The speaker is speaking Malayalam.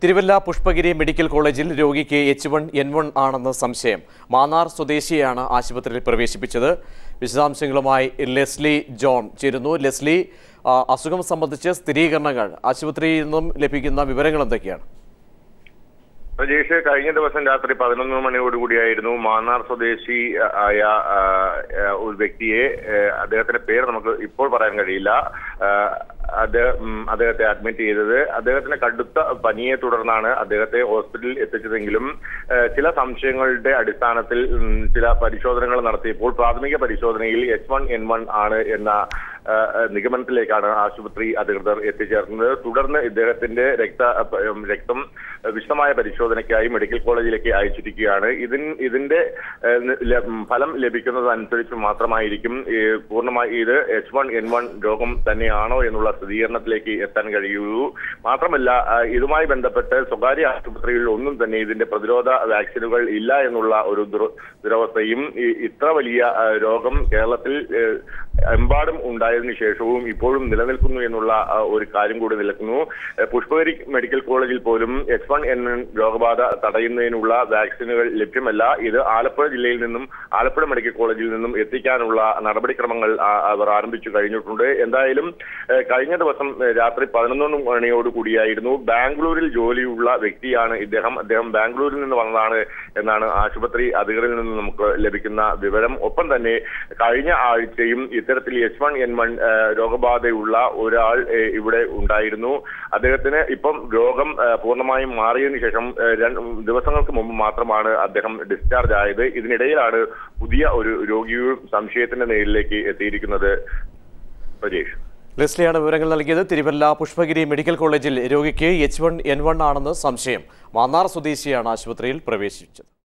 തിരുവല്ല പുഷ്പഗിരി മെഡിക്കൽ കോളേജിൽ രോഗിക്ക് എച്ച് വൺ എൻ വൺ ആണെന്ന് സംശയം മാന്നാർ സ്വദേശിയാണ് ആശുപത്രിയിൽ പ്രവേശിപ്പിച്ചത് വിശദാംശങ്ങളുമായി ലെസ്ലി ജോൺ ചേരുന്നു ലെസ്ലി ആ, അസുഖം സംബന്ധിച്ച് സ്ഥിരീകരണങ്ങൾ ആശുപത്രിയിൽ നിന്നും ലഭിക്കുന്ന വിവരങ്ങൾ എന്തൊക്കെയാണ് പ്രജേഷ് കഴിഞ്ഞ ദിവസം രാത്രി പതിനൊന്ന് മണിയോടുകൂടിയായിരുന്നു മാന്നാർ സ്വദേശി അ, ആയ ആ, ആ, ഒരു വ്യക്തിയെ ആ, അദ്ദേഹത്തിന്റെ പേര് നമുക്ക് ഇപ്പോൾ പറയാൻ കഴിയില്ല ആ, അത് ഉം, അദ്ദേഹത്തെ അഡ്മിറ്റ് ചെയ്തത് അദ്ദേഹത്തിന് കടുത്ത പനിയെ തുടർന്നാണ് അദ്ദേഹത്തെ ഹോസ്പിറ്റലിൽ എത്തിച്ചതെങ്കിലും ആ, ചില സംശയങ്ങളുടെ അടിസ്ഥാനത്തിൽ ഉം, ചില പരിശോധനകൾ നടത്തിയപ്പോൾ പ്രാഥമിക പരിശോധനയിൽ എച്ച് വൺ എൻ വൺ ആണ് എന്ന ആ, നിഗമനത്തിലേക്കാണ് ആശുപത്രി അധികൃതർ എത്തിച്ചേർന്നത് തുടർന്ന് ഇദ്ദേഹത്തിന്റെ രക്ത ഉം, രക്തം വിശദമായ പരിശോധനയ്ക്കായി മെഡിക്കൽ കോളേജിലേക്ക് അയച്ചിരിക്കുകയാണ് ഇതിൻ ഇതിന്റെ ഏഹ്, ന- ല- ഉം, ഫലം ലഭിക്കുന്നതനുസരിച്ച് മാത്രമായിരിക്കും ഈ പൂർണ്ണമായി ഇത് എച്ച് വൺ എൻ വൺ രോഗം തന്നെയാണോ എന്നുള്ള സ്ഥിരീകരണത്തിലേക്ക് എത്താൻ കഴിയുള്ളൂ മാത്രമല്ല ആ, ഇതുമായി ബന്ധപ്പെട്ട് സ്വകാര്യ ആശുപത്രികളിൽ ഒന്നും തന്നെ ഇതിന്റെ പ്രതിരോധ വാക്സിനുകൾ ഇല്ല എന്നുള്ള ഒരു ദുര- ദുരവസ്ഥയും ഈ- ഇത്ര വലിയ ആ, രോഗം കേരളത്തിൽ ഏഹ്, എമ്പാടും ഉണ്ടായതിനു ശേഷവും ഇപ്പോഴും നിലനിൽക്കുന്നു എന്നുള്ള ആ, ഒരു കാര്യം കൂടി നിലനിൽക്കുന്നു ഏഹ്, പുഷ്പഗിരി മെഡിക്കൽ കോളേജിൽ പോലും എച്ച് വൺ എൻ രോഗബാധ തടയുന്നതിനുള്ള വാക്സിനുകൾ ലഭ്യമല്ല ഇത് ആലപ്പുഴ ജില്ലയിൽ നിന്നും ആലപ്പുഴ മെഡിക്കൽ കോളേജിൽ നിന്നും എത്തിക്കാനുള്ള നടപടിക്രമങ്ങൾ ആ, അവർ ആരംഭിച്ചു കഴിഞ്ഞിട്ടുണ്ട് എന്തായാലും ഏഹ്, കഴിഞ്ഞ ദിവസം ഏഹ്, രാത്രി പതിനൊന്ന് മണിയോട് കൂടിയായിരുന്നു ബാംഗ്ലൂരിൽ ജോലിയുള്ള വ്യക്തിയാണ് ഇദ്ദേഹം അദ്ദേഹം ബാംഗ്ലൂരിൽ നിന്ന് വന്നതാണ് എന്നാണ് ആശുപത്രി അധികൃതരിൽ നിന്ന് നമുക്ക് ലഭിക്കുന്ന വിവരം ഒപ്പം തന്നെ കഴിഞ്ഞ ആഴ്ചയും ഇത്തരത്തിൽ എച്ച് വൺ എൻ വൺ രോഗബാധയുള്ള ഒരാൾ ഏഹ്, ഇവിടെ ഉണ്ടായിരുന്നു അദ്ദേഹത്തിന് ഇപ്പം രോഗം ഏഹ്, പൂർണ്ണമായും മാറിയതിനു ശേഷം ഏഹ്, രണ്ട് ദിവസങ്ങൾക്ക് മുമ്പ് മാത്രമാണ് അദ്ദേഹം ഡിസ്ചാർജ് ആയത് ഇതിനിടയിലാണ് പുതിയ ഒരു രോഗിയും സംശയത്തിന്റെ നേരിലേക്ക് എത്തിയിരിക്കുന്നത് പ്രജേഷ് ലെസ്ലിയാണ് വിവരങ്ങൾ നൽകിയത് തിരുവല്ല പുഷ്പഗിരി മെഡിക്കൽ കോളേജിൽ രോഗിക്ക് എച്ച് വൺ എൻ വൺ ആണെന്ന് സംശയം മാന്നാർ സ്വദേശിയാണ് ആശുപത്രിയിൽ പ്രവേശിച്ചത്